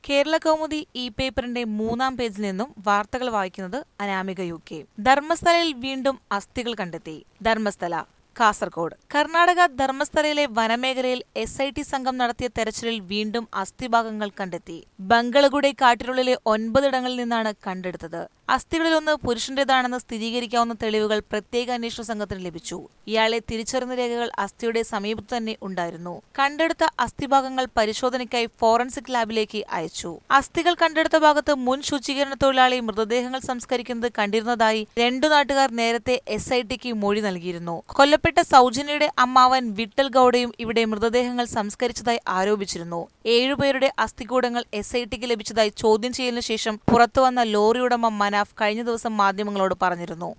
Kerala Kaumudi E പേപ്പറിന്റെ മൂന്നാം പേജിൽ നിന്നും വാർത്തകൾ വായിക്കുന്നത് അനാമിക യു കെ ധർമ്മസ്ഥലയിൽ വീണ്ടും അസ്ഥികൾ കണ്ടെത്തി ധർമ്മസ്ഥല കാസർഗോഡ് കർണാടക ധർമ്മസ്ഥലയിലെ വനമേഖലയിൽ എസ് ഐ ടി സംഘം നടത്തിയ തെരച്ചിലിൽ വീണ്ടും അസ്ഥിഭാഗങ്ങൾ കണ്ടെത്തി ബംഗളഗുഡെ കാട്ടിനുള്ളിലെ ഒൻപതിടങ്ങളിൽ നിന്നാണ് കണ്ടെടുത്തത് അസ്ഥികളിലൊന്ന് പുരുഷന്റേതാണെന്ന് സ്ഥിരീകരിക്കാവുന്ന തെളിവുകൾ പ്രത്യേക അന്വേഷണ സംഘത്തിന് ലഭിച്ചു ഇയാളെ തിരിച്ചറിഞ്ഞ രേഖകൾ അസ്ഥിയുടെ സമീപത്ത് തന്നെ ഉണ്ടായിരുന്നു കണ്ടെടുത്ത അസ്ഥിഭാഗങ്ങൾ പരിശോധനയ്ക്കായി ഫോറൻസിക് ലാബിലേക്ക് അയച്ചു അസ്ഥികൾ കണ്ടെടുത്ത ഭാഗത്ത് മുൻ ശുചീകരണ തൊഴിലാളി മൃതദേഹങ്ങൾ സംസ്കരിക്കുന്നത് കണ്ടിരുന്നതായി രണ്ടു നാട്ടുകാർ നേരത്തെ എസ് ഐ ടിക്ക് മൊഴി നൽകിയിരുന്നു കൊല്ലപ്പെട്ട സൗജന്യയുടെ അമ്മാവൻ വിട്ടൽ ഗൌഡയും ഇവിടെ മൃതദേഹങ്ങൾ സംസ്കരിച്ചതായി ആരോപിച്ചിരുന്നു ഏഴുപേരുടെ അസ്ഥികൂടങ്ങൾ എസ് ഐ ടിക്ക് ലഭിച്ചതായി ചോദ്യം ചെയ്യലിനു ശേഷം പുറത്തുവന്ന ലോറി ഉടമ മനാഫ് കഴിഞ്ഞ ദിവസം മാധ്യമങ്ങളോട് പറഞ്ഞിരുന്നു